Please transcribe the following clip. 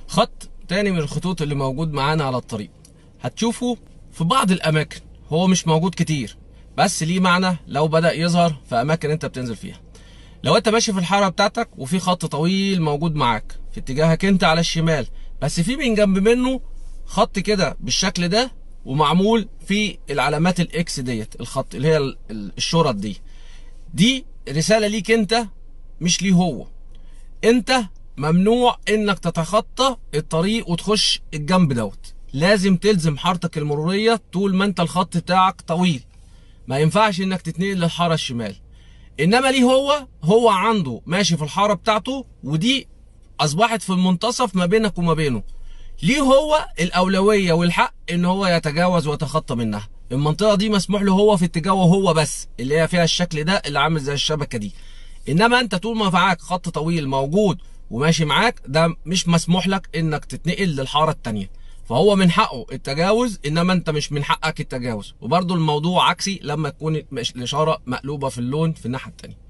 خط تاني من الخطوط اللي موجود معانا على الطريق هتشوفه في بعض الاماكن هو مش موجود كتير بس ليه معنى لو بدا يظهر في اماكن انت بتنزل فيها لو انت ماشي في الحاره بتاعتك وفي خط طويل موجود معاك في اتجاهك انت على الشمال بس في من جنب منه خط كده بالشكل ده ومعمول في العلامات الاكس ديت الخط اللي هي ال- ال- الشرط دي دي رساله ليك انت مش ليه هو انت ممنوع انك تتخطى الطريق وتخش الجنب دوت لازم تلزم حارتك المروريه طول ما انت الخط بتاعك طويل ما ينفعش انك تتنقل للحاره الشمال انما ليه هو هو عنده ماشي في الحاره بتاعته ودي اصبحت في المنتصف ما بينك وما بينه ليه هو الاولويه والحق ان هو يتجاوز ويتخطى منها المنطقه دي مسموح له هو في اتجاهه هو بس اللي هي فيها الشكل ده اللي عامل زي الشبكه دي انما انت طول ما معاك خط طويل موجود وماشي معاك ده مش مسموح لك انك تتنقل للحاره التانيه فهو من حقه التجاوز انما انت مش من حقك التجاوز وبرضه الموضوع عكسي لما تكون الاشاره مقلوبه في اللون في الناحيه التانيه